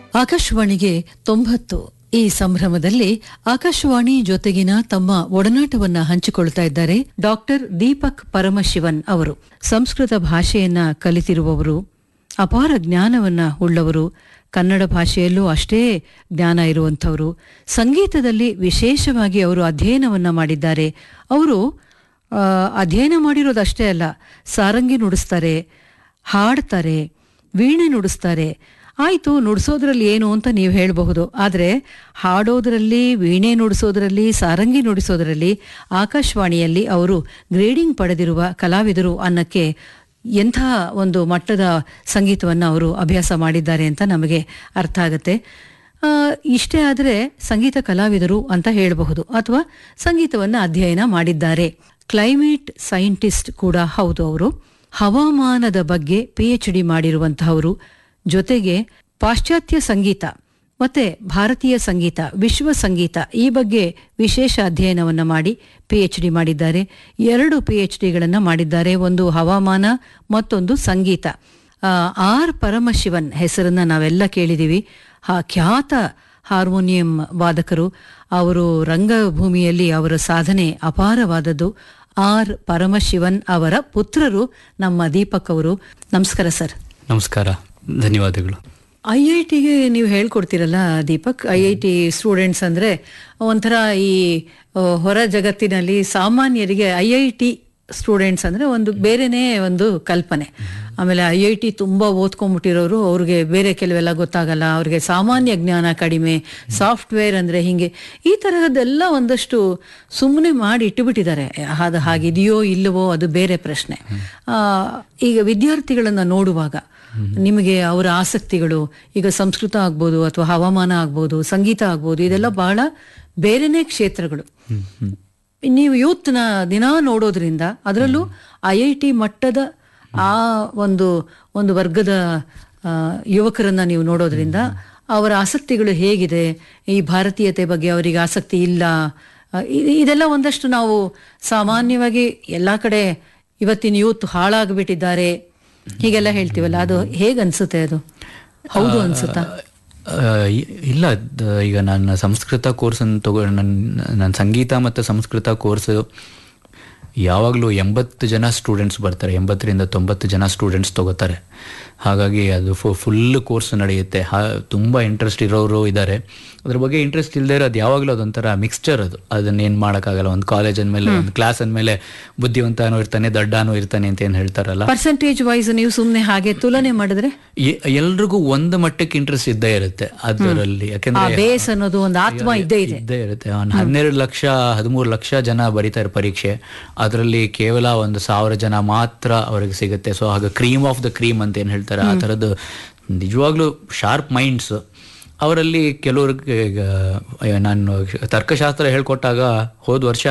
ಆಕಾಶವಾಣಿಗೆ ತೊಂಬತ್ತು ಈ ಸಂಭ್ರಮದಲ್ಲಿ ಆಕಾಶವಾಣಿ ಜೊತೆಗಿನ ತಮ್ಮ ಒಡನಾಟವನ್ನ ಹಂಚಿಕೊಳ್ತಾ ಇದ್ದಾರೆ ಡಾಕ್ಟರ್ ದೀಪಕ್ ಪರಮಶಿವನ್ ಅವರು ಸಂಸ್ಕೃತ ಭಾಷೆಯನ್ನ ಕಲಿತಿರುವವರು ಅಪಾರ ಜ್ಞಾನವನ್ನ ಉಳ್ಳವರು ಕನ್ನಡ ಭಾಷೆಯಲ್ಲೂ ಅಷ್ಟೇ ಜ್ಞಾನ ಇರುವಂಥವರು ಸಂಗೀತದಲ್ಲಿ ವಿಶೇಷವಾಗಿ ಅವರು ಅಧ್ಯಯನವನ್ನ ಮಾಡಿದ್ದಾರೆ ಅವರು ಆ, ಅಧ್ಯಯನ ಮಾಡಿರೋದಷ್ಟೇ ಅಲ್ಲ ಸಾರಂಗಿ ನುಡಿಸ್ತಾರೆ ಹಾಡ್ತಾರೆ ವೀಣೆ ನುಡಿಸ್ತಾರೆ ಆಯಿತು ನುಡಿಸೋದ್ರಲ್ಲಿ ಏನು ಅಂತ ನೀವು ಹೇಳಬಹುದು ಆದರೆ ಹಾಡೋದ್ರಲ್ಲಿ ವೀಣೆ ನುಡಿಸೋದ್ರಲ್ಲಿ ಸಾರಂಗಿ ನುಡಿಸೋದ್ರಲ್ಲಿ ಆಕಾಶವಾಣಿಯಲ್ಲಿ ಅವರು ಗ್ರೇಡಿಂಗ್ ಪಡೆದಿರುವ ಕಲಾವಿದರು ಅನ್ನಕ್ಕೆ ಎಂಥ ಒಂದು ಮಟ್ಟದ ಸಂಗೀತವನ್ನು ಅವರು ಅಭ್ಯಾಸ ಮಾಡಿದ್ದಾರೆ ಅಂತ ನಮಗೆ ಅರ್ಥ ಆಗುತ್ತೆ ಆ, ಇಷ್ಟೇ ಆದರೆ ಸಂಗೀತ ಕಲಾವಿದರು ಅಂತ ಹೇಳಬಹುದು ಅಥವಾ ಸಂಗೀತವನ್ನು ಅಧ್ಯಯನ ಮಾಡಿದ್ದಾರೆ ಕ್ಲೈಮೇಟ್ ಸೈಂಟಿಸ್ಟ್ ಕೂಡ ಹೌದು ಅವರು ಹವಾಮಾನದ ಬಗ್ಗೆ ಪಿ ಎಚ್ ಡಿ ಮಾಡಿರುವಂತಹವರು ಜೊತೆಗೆ ಪಾಶ್ಚಾತ್ಯ ಸಂಗೀತ ಮತ್ತೆ ಭಾರತೀಯ ಸಂಗೀತ ವಿಶ್ವ ಸಂಗೀತ ಈ ಬಗ್ಗೆ ವಿಶೇಷ ಅಧ್ಯಯನವನ್ನ ಮಾಡಿ ಪಿ ಎಚ್ ಡಿ ಮಾಡಿದ್ದಾರೆ ಎರಡು ಪಿ ಎಚ್ ಡಿಗಳನ್ನು ಮಾಡಿದ್ದಾರೆ ಒಂದು ಹವಾಮಾನ ಮತ್ತೊಂದು ಸಂಗೀತ ಆ, ಆರ್ ಪರಮಶಿವನ್ ಹೆಸರನ್ನ ನಾವೆಲ್ಲ ಕೇಳಿದೀವಿ ಆ ಖ್ಯಾತ ಹಾರ್ಮೋನಿಯಂ ವಾದಕರು ಅವರು ರಂಗಭೂಮಿಯಲ್ಲಿ ಅವರ ಸಾಧನೆ ಅಪಾರವಾದದ್ದು ಆರ್ ಪರಮಶಿವನ್ ಅವರ ಪುತ್ರರು ನಮ್ಮ ದೀಪಕ್ ಅವರು ನಮಸ್ಕಾರ ಸರ್ ನಮಸ್ಕಾರ ಧನ್ಯವಾದಗಳು ಐ ಐ ಟಿಗೆ ನೀವು ಹೇಳ್ಕೊಡ್ತೀರಲ್ಲ Deepak I I T students ಅಂದ್ರೆ ಒಂಥರ ಈ ಆ, ಹೊರ ಜಗತ್ತಿನಲ್ಲಿ ಸಾಮಾನ್ಯರಿಗೆ ಐ ಐ ಟಿ ಸ್ಟೂಡೆಂಟ್ಸ್ ಅಂದ್ರೆ ಒಂದು ಬೇರೆನೇ ಒಂದು ಕಲ್ಪನೆ ಆಮೇಲೆ ಐ ಐ ಟಿ ತುಂಬಾ ಓದ್ಕೊಂಡ್ಬಿಟ್ಟಿರೋರು ಅವ್ರಿಗೆ ಬೇರೆ ಕೆಲವೆಲ್ಲ ಗೊತ್ತಾಗಲ್ಲ ಅವ್ರಿಗೆ ಸಾಮಾನ್ಯ ಜ್ಞಾನ ಕಡಿಮೆ ಸಾಫ್ಟ್ವೇರ್ ಅಂದ್ರೆ ಹಿಂಗೆ ಈ ತರಹದ್ದೆಲ್ಲ ಒಂದಷ್ಟು ಸುಮ್ಮನೆ ಮಾಡಿ ಇಟ್ಟುಬಿಟ್ಟಿದ್ದಾರೆ ಅದು ಹಾಗಿದೆಯೋ ಇಲ್ಲವೋ ಅದು ಬೇರೆ ಪ್ರಶ್ನೆ ಆ, ಈಗ ವಿದ್ಯಾರ್ಥಿಗಳನ್ನ ನೋಡುವಾಗ ನಿಮಗೆ ಅವರ ಆಸಕ್ತಿಗಳು ಈಗ ಸಂಸ್ಕೃತ ಆಗ್ಬೋದು ಅಥವಾ ಹವಾಮಾನ ಆಗ್ಬೋದು ಸಂಗೀತ ಆಗ್ಬೋದು ಇದೆಲ್ಲ ಬಹಳ ಬೇರೆನೇ ಕ್ಷೇತ್ರಗಳು ನೀವು ಯೂತ್ನ ದಿನ ನೋಡೋದ್ರಿಂದ ಅದರಲ್ಲೂ ಐ ಐ ಟಿ ಮಟ್ಟದ ಆ ಒಂದು ಒಂದು ವರ್ಗದ ಆ, ಯುವಕರನ್ನ ನೀವು ನೋಡೋದ್ರಿಂದ ಅವರ ಆಸಕ್ತಿಗಳು ಹೇಗಿದೆ ಈ ಭಾರತೀಯತೆ ಬಗ್ಗೆ ಅವರಿಗೆ ಆಸಕ್ತಿ ಇಲ್ಲ ಆ, ಇ- ಇದೆಲ್ಲ ಒಂದಷ್ಟು ನಾವು ಸಾಮಾನ್ಯವಾಗಿ ಎಲ್ಲಾ ಕಡೆ ಇವತ್ತಿನ ಯೂತ್ ಹಾಳಾಗ್ಬಿಟ್ಟಿದ್ದಾರೆ ಹೀಗೆಲ್ಲ ಹೇಳ್ತೀವಲ್ಲ ಅದು ಹೇಗ್ ಅನ್ಸುತ್ತೆ ಅದು ಹೌದು ಅನ್ಸುತ್ತಾ ಆ, ಇ- ಇಲ್ಲ ದ- ಈಗ ನಾನು ಸಂಸ್ಕೃತ ಕೋರ್ಸನ್ನು ತಗೋ ನನ್ನ ನನ್ನ ಸಂಗೀತ ಮತ್ತು ಸಂಸ್ಕೃತ ಕೋರ್ಸ್ ಯಾವಾಗಲೂ ಎಂಬತ್ತು ಜನ ಸ್ಟೂಡೆಂಟ್ಸ್ ಬರ್ತಾರೆ ಎಂಬತ್ತರಿಂದ ತೊಂಬತ್ತು ಜನ ಸ್ಟೂಡೆಂಟ್ಸ್ ತಗೋತಾರೆ ಹಾಗಾಗಿ ಅದು ಫುಲ್ ಕೋರ್ಸ್ ನಡೆಯುತ್ತೆ ಹಾ ತುಂಬ ಇಂಟ್ರೆಸ್ಟ್ ಇರೋರು ಇದ್ದಾರೆ ಅದ್ರ ಬಗ್ಗೆ ಇಂಟ್ರೆಸ್ಟ್ ಇಲ್ಲದೆ ಇರೋದು ಯಾವಾಗಲೂ ಅದೊಂಥರ ಮಿಕ್ಸ್ಚರ್ ಅದು ಅದನ್ನ ಏನು ಮಾಡೋಕ್ಕಾಗಲ್ಲ ಒಂದು ಕಾಲೇಜ್ ಅಂದಮೇಲೆ ಒಂದು ಕ್ಲಾಸ್ ಅಂದಮೇಲೆ ಬುದ್ಧಿವಂತನೂ ಇರ್ತಾನೆ ದಡ್ಡನೂ ಇರ್ತಾನೆ ಅಂತ ಏನು ಹೇಳ್ತಾರಲ್ಲ ಪರ್ಸೆಂಟೇಜ್ ವೈಸ್ ನೀವು ಸುಮ್ನೆ ಹಾಗೆ ತುಲನೆ ಮಾಡಿದ್ರೆ ಎ- ಎಲ್ರಿಗೂ ಒಂದು ಮಟ್ಟಕ್ಕೆ ಇಂಟ್ರೆಸ್ಟ್ ಇದ್ದೇ ಇರುತ್ತೆ ಅದರಲ್ಲಿ ಆ ಯಾಕಂದ್ರೆ ಬೇಸ್ ಅನ್ನೋದು ಒಂದು ಆತ್ಮ ಇದ್ದೇ ಇದೆ ಇದ್ದೇ ಇರುತ್ತೆ ಒಂದು ಹನ್ನೆರಡು ಲಕ್ಷ ಹದಿಮೂರು ಲಕ್ಷ ಜನ ಬರೀತಾರೆ ಪರೀಕ್ಷೆ ಅದರಲ್ಲಿ ಕೇವಲ ಒಂದು ಸಾವಿರ ಜನ ಮಾತ್ರ ಅವ್ರಿಗೆ ಸಿಗುತ್ತೆ ಸೊ ಆಗ ಕ್ರೀಮ್ ಆಫ್ ದ ಕ್ರೀಮ್ ಅಂತ ಏನು ಹೇಳ್ತಾರೆ ಆ ಥರದ್ದು ನಿಜವಾಗ್ಲೂ ಶಾರ್ಪ್ ಮೈಂಡ್ಸ್ ಅವರಲ್ಲಿ ಕೆಲವ್ರಿಗೆ ಈಗ ಅಯ್ಯೋ, ನಾನು ತರ್ಕಶಾಸ್ತ್ರ ಹೇಳ್ಕೊಟ್ಟಾಗ ಹೋದ ವರ್ಷ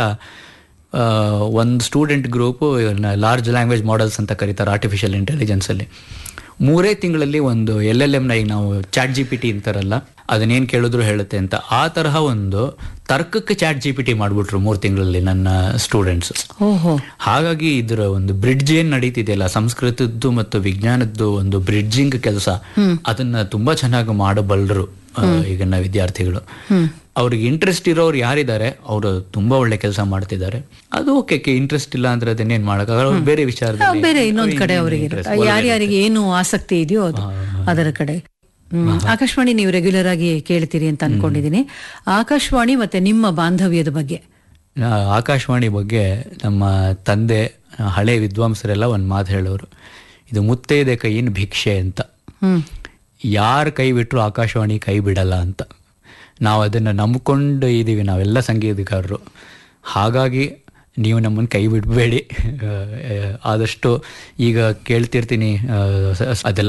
ಒಂದು student group large language models ಅಂತ ಕರೀತಾರೆ ಆರ್ಟಿಫಿಷಿಯಲ್ ಇಂಟೆಲಿಜೆನ್ಸಲ್ಲಿ ಮೂರೇ ತಿಂಗಳಲ್ಲಿ ಒಂದು ಎಲ್ ಎಲ್ ಎಮ್ನ ಈಗ ನಾವು ಚಾಟ್ ಜಿ ಪಿ ಟಿ ಅಂತಾರಲ್ಲ ಅದನ್ನೇನು ಕೇಳಿದ್ರು ಹೇಳುತ್ತೆ ಅಂತ ಆ ತರಹ ಒಂದು ತರ್ಕಕ್ಕೆ ಚಾಟ್ ಜಿ ಪಿ ಟಿ ಮಾಡಿಬಿಟ್ರು ಮೂರು ತಿಂಗಳಲ್ಲಿ ನನ್ನ ಸ್ಟೂಡೆಂಟ್ಸ್ ಓಹೋ ಹಾಗಾಗಿ ಇದರ ಒಂದು ಬ್ರಿಡ್ಜ್ ಏನ್ ನಡೀತಿದೆಯಲ್ಲ ಸಂಸ್ಕೃತದ್ದು ಮತ್ತು ವಿಜ್ಞಾನದ್ದು ಒಂದು ಬ್ರಿಡ್ಜಿಂಗ್ ಕೆಲಸ ಅದನ್ನ ತುಂಬಾ ಚೆನ್ನಾಗಿ ಮಾಡಬಲ್ಲರು ಈಗಿನ ವಿದ್ಯಾರ್ಥಿಗಳು ಅವ್ರಿಗೆ ಇಂಟ್ರೆಸ್ಟ್ ಇರೋರು ಯಾರಿದ್ದಾರೆ ಅವರು ತುಂಬಾ ಒಳ್ಳೆ ಕೆಲಸ ಮಾಡ್ತಿದ್ದಾರೆ ಅದು ಓಕೆ ಇಂಟ್ರೆಸ್ಟ್ ಇಲ್ಲ ಅಂದ್ರೆ ಅದನ್ನೇನ್ ಮಾಡಕ್ಕಾಗಲ್ಲ ಅವ್ರು ಬೇರೆ ವಿಚಾರದಲ್ಲಿ ಬೇರೆ ಇನ್ನೊಂದ್ ಕಡೆ ಅವರಿಗೆ interest, ಯಾರ್ಯಾರಿಗೆ ಏನು ಆಸಕ್ತಿ ಇದೆಯೋ ಅದು ಅದರ ಕಡೆ ಹ್ಮ್. ಆಕಾಶವಾಣಿ ನೀವು ರೆಗ್ಯುಲರ್ ಆಗಿ ಕೇಳ್ತೀರಿ ಅಂತ ಅನ್ಕೊಂಡಿದೀನಿ ಆಕಾಶವಾಣಿ ಮತ್ತೆ ನಿಮ್ಮ ಬಾಂಧವ್ಯದ ಬಗ್ಗೆ ಆ, ಆಕಾಶವಾಣಿ ಬಗ್ಗೆ ನಮ್ಮ ತಂದೆ ಆ, ಹಳೆ ವಿದ್ವಾಂಸರೆಲ್ಲ ಒಂದು ಮಾತು ಹೇಳೋರು ಇದು ಮುತ್ತೈದೆ ಕೈಯಿನ ಭಿಕ್ಷೆ ಅಂತ ಹ್ಮ್ ಯಾರ ಕೈ ಬಿಟ್ಟರು ಆಕಾಶವಾಣಿ ಕೈ ಬಿಡಲ್ಲ ಅಂತ ನಾವು ಅದನ್ನು ನಂಬ್ಕೊಂಡು ಇದ್ದೀವಿ ನಾವೆಲ್ಲ ಸಂಗೀತಗಾರರು ಹಾಗಾಗಿ ನೀವು ನಮ್ಮನ್ನು ಕೈ ಬಿಡಬೇಡಿ ಆದಷ್ಟು ಈಗ ಕೇಳ್ತಿರ್ತೀನಿ ಆ, ಸ- ಅದೆಲ್ಲ